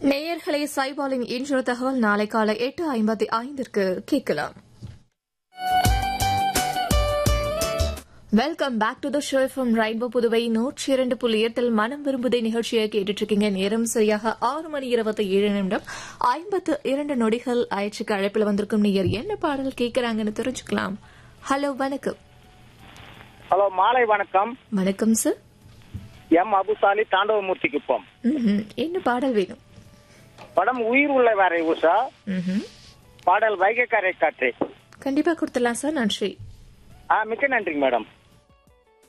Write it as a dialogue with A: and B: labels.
A: நேயர்களை சைபாலின் இன்று தகவல் நாளை காலை எட்டு ஐம்பத்தி ஐந்திற்கு கேட்கலாம் welcome back to the show from rainbow Puduvai நூற்றி இரண்டு புள்ளி எட்டில் மனம் விரும்புதை நிகழ்ச்சியை கேட்டுட்டு இருக்கீங்க நேரம் சரியாக ஆறு மணி இருபத்தி ஏழு நிமிடம் ஐம்பத்து இரண்டு நொடிகள் ஆயிடுச்சுக்கு அழைப்பில் வந்திருக்கும் நேயர் என்ன பாடல் கேட்கறாங்கன்னு தெரிஞ்சுக்கலாம் ஹலோ வணக்கம்
B: ஹலோ மாலை வணக்கம்
A: வணக்கம் சார்
B: எம் அபுசாலி தாண்டவமூர்த்தி குப்பம்
A: ம்ஹும். என்ன பாடல் வேணும்
B: படம் உயிர் உள்ள வேற உஷா
A: ம்ஹும்.
B: பாடல் வைகைக்கரை காற்று
A: கண்டிப்பா கொடுத்துடலாம் சார் நன்றி
B: ஆ மிக்க நன்றிங்க மேடம்